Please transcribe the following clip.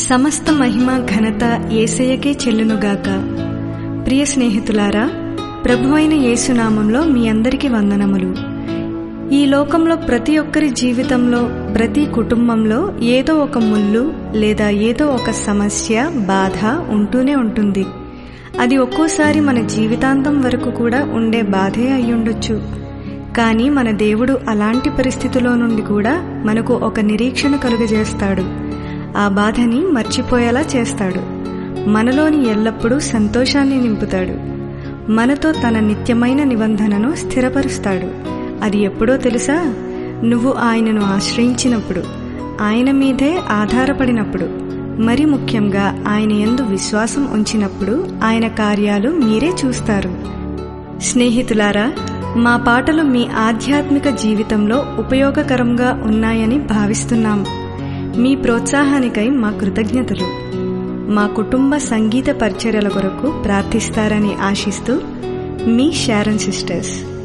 సమస్త మహిమ ఘనత ఏసయ్యకే చెల్లునుగాక ప్రియ స్నేహితులారా ప్రభు అయిన యేసునామంలో మీ అందరికీ వందనములు ఈ లోకంలో ప్రతి ఒక్కరి జీవితంలో ప్రతి కుటుంబంలో ఏదో ఒక ముళ్ళు లేదా ఏదో ఒక సమస్య బాధ ఉంటూనే ఉంటుంది అది ఒక్కోసారి మన జీవితాంతం వరకు కూడా ఉండే బాధే అయ్యుండొచ్చు కానీ మన దేవుడు అలాంటి పరిస్థితిలో నుండి కూడా మనకు ఒక నిరీక్షణ కలుగజేస్తాడు ఆ బాధని మర్చిపోయేలా చేస్తాడు మనలోని ఎల్లప్పుడూ సంతోషాన్ని నింపుతాడు మనతో తన నిత్యమైన నిబంధనను స్థిరపరుస్తాడు అది ఎప్పుడో తెలుసా నువ్వు ఆయనను ఆశ్రయించినప్పుడు ఆయన మీదే ఆధారపడినప్పుడు మరి ముఖ్యంగా ఆయన ఎందు విశ్వాసం ఉంచినప్పుడు ఆయన కార్యాలు మీరే చూస్తారు స్నేహితులారా మా పాటలు మీ ఆధ్యాత్మిక జీవితంలో ఉపయోగకరంగా ఉన్నాయని భావిస్తున్నాం మీ ప్రోత్సాహానికై మా కృతజ్ఞతలు మా కుటుంబ సంగీత పరిచర్యల కొరకు ప్రార్థిస్తారని ఆశిస్తూ మీ షారన్ సిస్టర్స్